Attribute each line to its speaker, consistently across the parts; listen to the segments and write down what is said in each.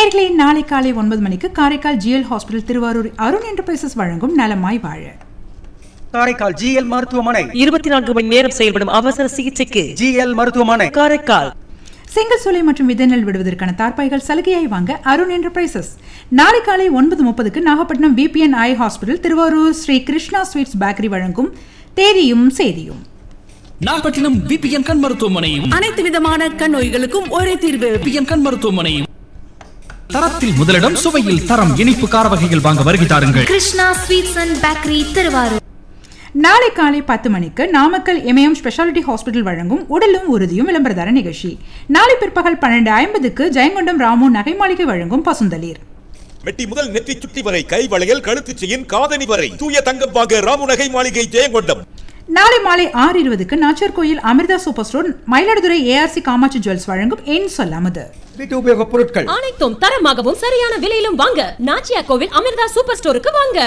Speaker 1: நேர்களே நாளை காலை ஒன்பது மணிக்கு Karaikal GL hospital Thiruvarur Arun enterprises வழங்கும் நலமாய் வாழ
Speaker 2: காரைக்கால் ஜிஎல் மருத்துவமனை
Speaker 3: இருபத்தி நான்கு மணி நேரம் செயல்படும் அவசர சிகிச்சைக்கு
Speaker 2: ஜிஎல் மருத்துவமனை
Speaker 3: காரைக்கால்
Speaker 1: செங்கல் சூளை மற்றும் விதைநெல் விடுவதற்கான தார்ப்பாய்கள் சலுகையாய் வாங்க அருண் என்டர்பிரைசஸ் நாளை காலை ஒன்பது முப்பதுக்கு Nagapattinam PBN eye hospital Thiruvarur Sri Krishna sweets bakery வழங்கும் தேதியும் செய்தியும்
Speaker 4: நாகப்பட்டினம் விபிஎன் கண் மருத்துவமனையும்
Speaker 5: அனைத்து விதமான கண் நோய்களுக்கும் ஒரே தீர்வு
Speaker 4: விபிஎன் கண் மருத்துவமனையும் தரத்தில் முதலிடம் சுவையில் தரம் இனிப்பு கார வகைகள் வாங்க வருகை தாருங்கள்
Speaker 6: Krishna sweets and bakery Thiruvarur
Speaker 1: நாளை காலை பத்து மணிக்கு நாமக்கல் எம்ஏஎம் ஸ்பெஷாலிட்டி ஹாஸ்பிட்டல் வழங்கும் உடலும் உறுதியும் விளம்பரதார நிகழ்ச்சி நாளை பிற்பகல் பன்னெண்டு ஐம்பதுக்கு ஜெயங்கொண்டம் ராமு நகை மாளிகை வழங்கும் பசுந்தளிர்
Speaker 7: மெட்டி முதல் நெற்றி சுட்டி வரை கை வளையல் கழுத்து செயின் காதணி வரை தூய தங்கம் வாங்க ராமுநகை மாளிகை ஜெயங்கொண்டம்
Speaker 1: நாளை மாலை ஆறு இருபதுக்கு Nachiyar Koil Amirtha super store Mayiladuthurai ARC Kamatchi jewels வழங்கும் என் சொல்லாமது
Speaker 2: வீட்டு உபயோகப் பொருட்கள்
Speaker 8: அனைத்தும் தரமாகவும் சரியான விலையிலும் வாங்க நாச்சியா கோவில் அமிர்தா சூப்பர் ஸ்டோருக்கு வாங்க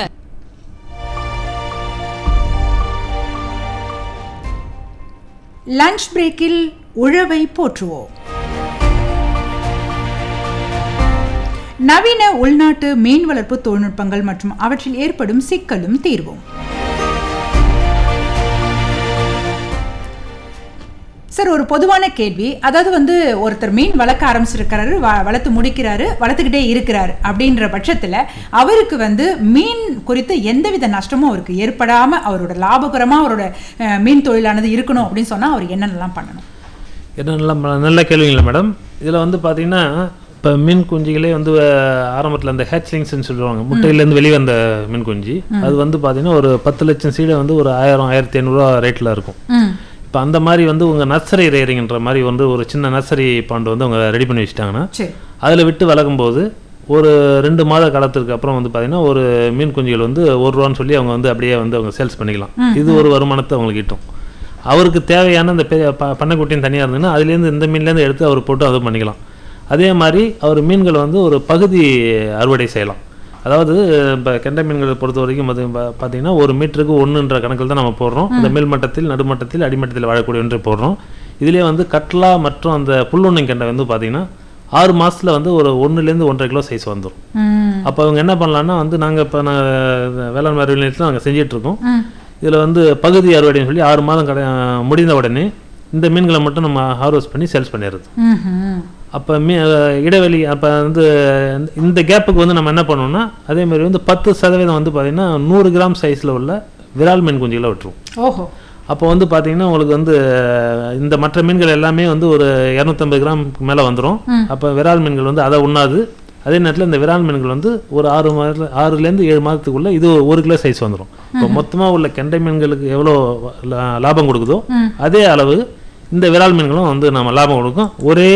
Speaker 1: லஞ்ச் பிரேக்கில் உழவை போற்றுவோம் நவீன உள்நாட்டு மீன் வளர்ப்பு தொழில்நுட்பங்கள் மற்றும் அவற்றில் ஏற்படும் சிக்கலும் தீர்வும் சார் ஒரு பொதுவான கேள்வி அதாவது வந்து ஒருத்தர் மீன் வளர்க்க ஆரம்பிச்சிருக்கிறாரு வ- வளர்த்து முடிக்கிறாரு வளர்த்துக்கிட்டே இருக்கிறார் அப்படின்ற பட்சத்தில் அவருக்கு வந்து மீன் குறித்து எந்தவித நஷ்டமும் அவருக்கு ஏற்படாமல் அவரோட லாபகரமாக அவரோட அஹ், மீன் தொழிலானது இருக்கணும் அப்படின்னு சொன்னால் அவர் என்னென்னலாம் பண்ணணும்
Speaker 9: என்னென்னலாம் ப- நல்ல கேள்விங்களா மேடம் இதில் வந்து பார்த்தீங்கன்னா இப்போ மீன் குஞ்சுகளே வந்து ஆரம்பத்தில் அந்த ஹேச்லிங்ஸ்னு சொல்லுவாங்க முட்டையிலேருந்து வெளியே வந்த மீன் குஞ்சு அது வந்து பார்த்தீங்கன்னா ஒரு பத்து லட்சம் சீடை வந்து ஒரு ஆயிரம் ஆயிரத்தி ஐநூறுரூவா ரேட்டில் இருக்கும்
Speaker 1: ம்
Speaker 9: இப்போ அந்த மாதிரி வந்து உங்கள் நர்சரி ரேரிங்ன்ற மாதிரி வந்து ஒரு சின்ன நர்சரி பாண்டு வந்து அவங்க ரெடி பண்ணி வச்சுட்டாங்கன்னா
Speaker 1: சரி
Speaker 9: அதில் விட்டு வளர்க்கும் போது ஒரு ரெண்டு மாத காலத்துக்கு அப்புறம் வந்து பார்த்தீங்கன்னா ஒரு மீன் குஞ்சுகள் வந்து ஒரு ரூபான்னு சொல்லி அவங்க வந்து அப்படியே வந்து அவங்க சேல்ஸ் பண்ணிக்கலாம் இது ஒரு வருமானத்தை அவங்களுக்கு கிட்டும் அவருக்கு தேவையான அந்த பெரிய ப பண்ணைக்குட்டியும் தனியாக இருந்ததுன்னா அதுலேருந்து இந்த மீன்லேருந்து எடுத்து அவர் போட்டு அது பண்ணிக்கலாம் அதே மாதிரி அவர் மீன்கள் வந்து ஒரு பகுதி அறுவடை செய்யலாம் அதாவது இப்போ கெண்டை மீன்களை பொறுத்த வரைக்கும் அது பா- பார்த்தீங்கன்னா ஒரு மீட்டருக்கு ஒன்றுன்ற கணக்கில் தான் நம்ம போடுறோம் அந்த மேல்மட்டத்தில் நடுமட்டத்தில் அடிமட்டத்தில் வாழக்கூடிய ஒன்று போடுறோம் இதுலேயே வந்து கட்லா மற்றும் அந்த புல்லுண்ணை கெண்டை வந்து பார்த்தீங்கன்னா ஆறு மாசத்துல வந்து ஒரு ஒன்றுலேருந்து ஒன்றரை கிலோ சைஸ் வந்துடும்
Speaker 1: ம்
Speaker 9: அப்போ அவங்க என்ன பண்ணலான்னா வந்து நாங்கள் இப்போ நான் வேளாண் அறிவியல் நிலையத்தில் நாங்கள் செஞ்சிட்ருக்கோம்
Speaker 1: ம்
Speaker 9: இதில் வந்து பகுதி அறுவடைன்னு சொல்லி ஆறு மாதம் கடை முடிந்த உடனே இந்த மீன்களை மட்டும் நம்ம ஹார்வெஸ்ட் பண்ணி சேல்ஸ் பண்ணிடுறது
Speaker 1: ம்ஹும்.
Speaker 9: அப்போ மீ அஹ் இடைவெளி அப்போ வந்து இந்த கேப்புக்கு வந்து நம்ம என்ன பண்ணோம்னா அதே மாதிரி வந்து பத்து சதவீதம் வந்து பார்த்திங்கன்னா நூறு கிராம் சைஸில் உள்ள விரால் மீன் குஞ்சுகளை விட்டுருவோம்
Speaker 1: ஓஹோ
Speaker 9: அப்போ வந்து பார்த்தீங்கன்னா உங்களுக்கு வந்து அஹ், இந்த மற்ற மீன்கள் எல்லாமே வந்து ஒரு இரநூத்தம்பது கிராம் மேலே வந்துடும் அப்போ விரால் மீன்கள் வந்து அதை உண்ணாது அதே நேரத்தில் இந்த விரால் மீன்கள் வந்து ஒரு ஆறு மாதத்துல ஆறுலேருந்து ஏழு மாதத்துக்குள்ள இது ஒரு கிலோ சைஸ் வந்துடும் இப்போ மொத்தமாக உள்ள கெண்டை மீன்களுக்கு எவ்வளோ லா- லாபம் கொடுக்குதோ அதே அளவு இந்த விரால் மீன்களும் வந்து நம்ம லாபம் கொடுக்கும் ஒரே